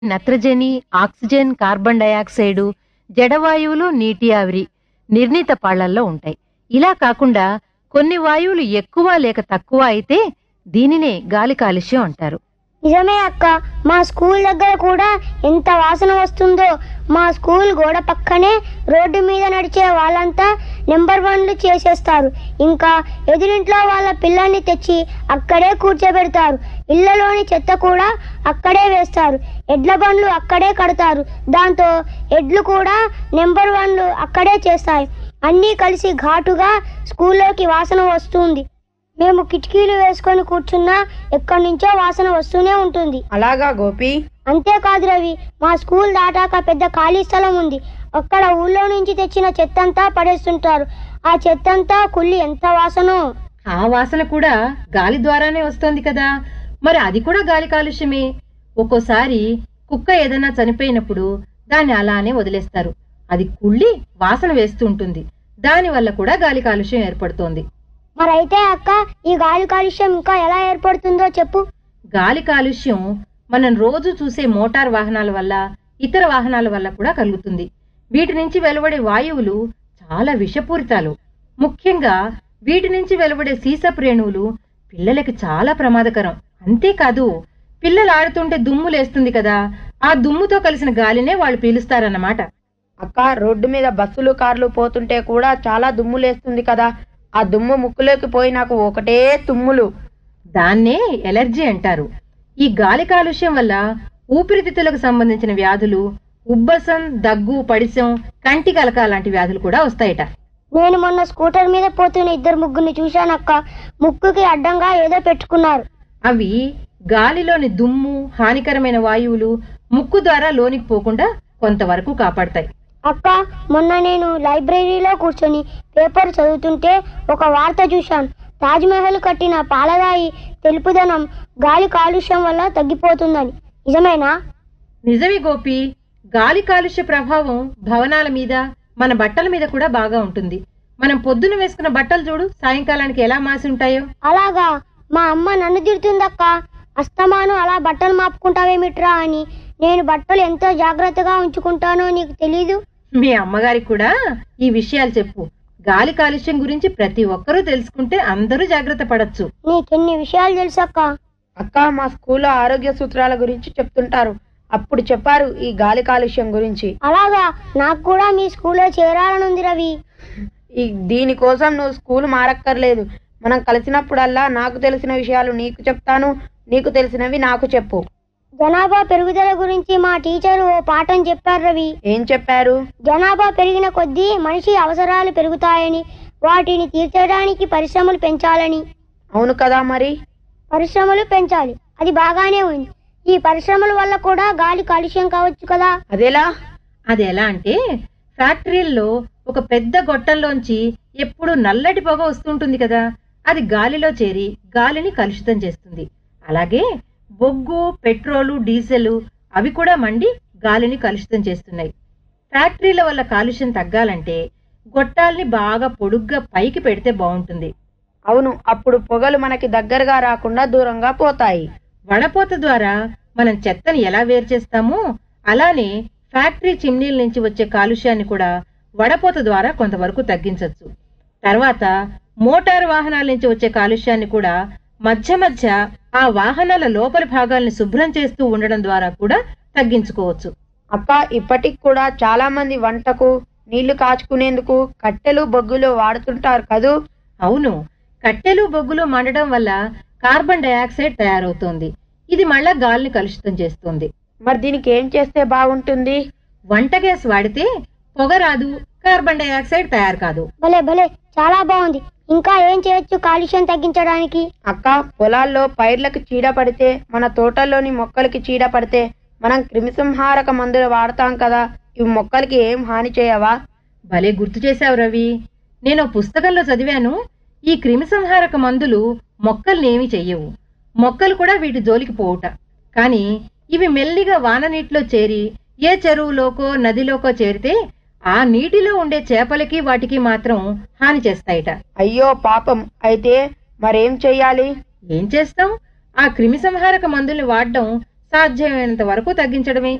నత్రజని oxygen carbon dioxide జడవాయువులు నీటి ఆవిరి నిర్ణీత పాళ్లల్లో ఉంటాయి ఇలా కాకుండా కొన్ని వాయువులు ఎక్కువ లేక తక్కువ అయితే దీనినే గాలి కాలుష్యం అంటారు నిజమే అక్క మా స్కూల్ దగ్గర కూడా ఎంత వాసన వస్తుందో మా స్కూల్ గోడ పక్కనే రోడ్డు మీద నడిచే వాళ్ళంతా నెంబర్ వన్లు చేసేస్తారు ఇంకా ఎదురింట్లో వాళ్ళ పిల్లల్ని తెచ్చి అక్కడే కూర్చోబెడతారు ఇళ్లలోని చెత్త కూడా అక్కడే వేస్తారు ఎడ్ల బండ్లు అక్కడే కడతారు దాంతో ఎడ్లు కూడా నెంబర్ వన్లు అక్కడే చేస్తాయి అన్నీ కలిసి ఘాటుగా స్కూల్లోకి వాసన వస్తుంది మేము కిటికీలు వేసుకొని కూర్చున్నా ఎక్కడి నుంచో వాసన వస్తూనే ఉంటుంది అలాగా గోపి అంతేకాదు రవి మా స్కూల్ దాటాక పెద్ద ఖాళీ స్థలం ఉంది అక్కడ ఊళ్ళో నుంచి తెచ్చిన చెత్తంతా పడేస్తుంటారు ఆ చెత్తంతా కుళ్ళి ఎంత వాసనో ఆ వాసన కూడా గాలి ద్వారానే వస్తోంది కదా మరి అది కూడా గాలి కాలుష్యమే ఒక్కోసారి కుక్క ఏదైనా చనిపోయినప్పుడు దాన్ని అలానే వదిలేస్తారు అది కుళ్ళి వాసన వేస్తూ ఉంటుంది దానివల్ల కూడా గాలి కాలుష్యం ఏర్పడుతోంది మరైతే అక్క ఈ గాలి కాలుష్యం ఇంకా ఎలా ఏర్పడుతుందో చెప్పు గాలి కాలుష్యం మనం రోజు చూసే మోటార్ వాహనాల వల్ల ఇతర వాహనాల వల్ల కూడా కలుగుతుంది వీటి నుంచి వెలువడే వాయువులు చాలా విషపూరితాలు ముఖ్యంగా వీటి నుంచి వెలువడే సీసపు రేణువులు పిల్లలకి చాలా ప్రమాదకరం అంతేకాదు పిల్లలు ఆడుతుంటే దుమ్ము లేస్తుంది కదా ఆ దుమ్ముతో కలిసిన గాలినే వాళ్ళు పీలుస్తారన్నమాట అక్క రోడ్డు మీద బస్సులు కార్లు పోతుంటే కూడా చాలా దుమ్ము లేస్తుంది కదా ఆ దుమ్ము ముక్కులోకి పోయి నాకు ఒకటే తుమ్ములు దాన్నే ఎలర్జీ అంటారు ఈ గాలి కాలుష్యం వల్ల ఊపిరితిత్తులకు సంబంధించిన వ్యాధులు ఉబ్బసం దగ్గు పడిసం కంటి కలక లాంటి వ్యాధులు కూడా వస్తాయట నేను మొన్న స్కూటర్ మీద పోతున్న ఇద్దరు ముగ్గురిని చూశానక్క ముక్కుకి అడ్డంగా ఏదో పెట్టుకున్నారు అవి గాలిలోని దుమ్ము హానికరమైన వాయువులు ముక్కు ద్వారా లోనికి పోకుండా కొంతవరకు కాపాడతాయి అక్క మొన్న నేను లైబ్రరీలో కూర్చొని పేపర్ చదువుతుంటే ఒక వార్త చూశాను తాజ్మహల్ కట్టిన పాలరాయి తెలుపుదనం గాలి కాలుష్యం వల్ల తగ్గిపోతుందని నిజమేనా నిజమే గోపి గాలి కాలుష్య ప్రభావం భవనాల మీద మన బట్టల మీద కూడా బాగా ఉంటుంది మనం పొద్దున వేసుకున్న బట్టలు చూడు సాయంకాలానికి ఎలా మాసి ఉంటాయో అలాగా మా అమ్మ నన్ను తిడుతుందక్క అస్తమాను అలా బట్టలు మాపుకుంటావేమిట్రా అని నేను బట్టలు ఎంతో జాగ్రత్తగా ఉంచుకుంటానో నీకు తెలీదు మీ అమ్మగారికి కూడా ఈ విషయాలు చెప్పు గాలి కాలుష్యం గురించి ప్రతి ఒక్కరూ తెలుసుకుంటే అందరూ జాగ్రత్త పడచ్చు నీకెన్ని విషయాలు తెలుసక్క అక్క మా స్కూల్లో ఆరోగ్య సూత్రాల గురించి చెప్తుంటారు అప్పుడు చెప్పారు ఈ గాలి కాలుష్యం గురించి అలాగా నాకు కూడా మీ స్కూల్లో చేరాలనుంది రవి ఈ దీనికోసం నువ్వు స్కూల్ మారక్కర్లేదు మనం కలిసినప్పుడల్లా నాకు తెలిసిన విషయాలు నీకు చెప్తాను నీకు తెలిసినవి నాకు చెప్పు జనాభా పెరుగుదల గురించి మా టీచర్ ఓ పాఠం చెప్పారు రవి ఏం చెప్పారు జనాభా పెరిగిన కొద్దీ మనిషి అవసరాలు పెరుగుతాయని వాటిని తీర్చడానికి పరిశ్రమలు పెంచాలని అవును కదా మరి పరిశ్రమలు పెంచాలి అది బాగానే ఉంది ఈ పరిశ్రమల వల్ల కూడా గాలి కాలుష్యం కావచ్చు కదా అదెలా అది ఎలా అంటే ఫ్యాక్టరీల్లో ఒక పెద్ద గొట్టంలోంచి ఎప్పుడు నల్లటి పొగ వస్తుంటుంది కదా అది గాలిలో చేరి గాలిని కలుషితం చేస్తుంది అలాగే బొగ్గు పెట్రోలు డీజిల్ అవి కూడా మండి గాలిని కలుషితం చేస్తున్నాయి ఫ్యాక్టరీల వల్ల కాలుష్యం తగ్గాలంటే గొట్టాల్ని బాగా పొడుగ్గా పైకి పెడితే బాగుంటుంది అవును అప్పుడు పొగలు మనకి దగ్గరగా రాకుండా దూరంగా పోతాయి వడపోత ద్వారా మనం చెత్తని ఎలా వేరు చేస్తామో అలానే ఫ్యాక్టరీ చిమ్నీల నుంచి వచ్చే కాలుష్యాన్ని కూడా వడపోత ద్వారా కొంతవరకు తగ్గించవచ్చు తర్వాత మోటారు వాహనాల నుంచి వచ్చే కాలుష్యాన్ని కూడా మధ్య మధ్య ఆ వాహనాల లోపలి భాగాల్ని శుభ్రం చేస్తూ ఉండడం ద్వారా కూడా తగ్గించుకోవచ్చు అక్క ఇప్పటికి కూడా చాలా మంది వంటకు నీళ్లు కాచుకునేందుకు కట్టెలు బొగ్గులు వాడుతుంటారు కదూ అవును కట్టెలు బొగ్గులు మండడం వల్ల కార్బన్ డయాక్సైడ్ తయారవుతోంది ఇది మళ్ళా గాలిని కలుషితం చేస్తుంది మరి దీనికి ఏం చేస్తే బాగుంటుంది వంట గ్యాస్ వాడితే పొగ రాదు కార్బన్ డయాక్సైడ్ తయారు కాదు భలే భలే చాలా బాగుంది ఇంకా ఏం చేయొచ్చు కాలుష్యం తగ్గించడానికి అక్క పొలాల్లో పైర్లకు చీడ పడితే మన తోటల్లోని మొక్కలకి చీడ పడితే మనం క్రిమిసంహారక మందులు వాడతాం కదా ఇవి మొక్కలకి ఏం హాని చేయవా భలే గుర్తు చేశావు రవి నేను ఓ పుస్తకంలో చదివాను ఈ క్రిమిసంహారక మందులు మొక్కల్ని ఏమీ చెయ్యవు మొక్కలు కూడా వీటి జోలికి పోవుట కానీ ఇవి మెల్లిగా వాన నీటిలో చేరి ఏ చెరువులోకో నదిలోకో చేరితే ఆ నీటిలో ఉండే చేపలకి వాటికి మాత్రం హాని చేస్తాయిట అయ్యో పాపం అయితే మరేం చెయ్యాలి ఏం చేస్తాం ఆ క్రిమిసంహారక మందుల్ని వాడడం సాధ్యమైనంత వరకు తగ్గించడమే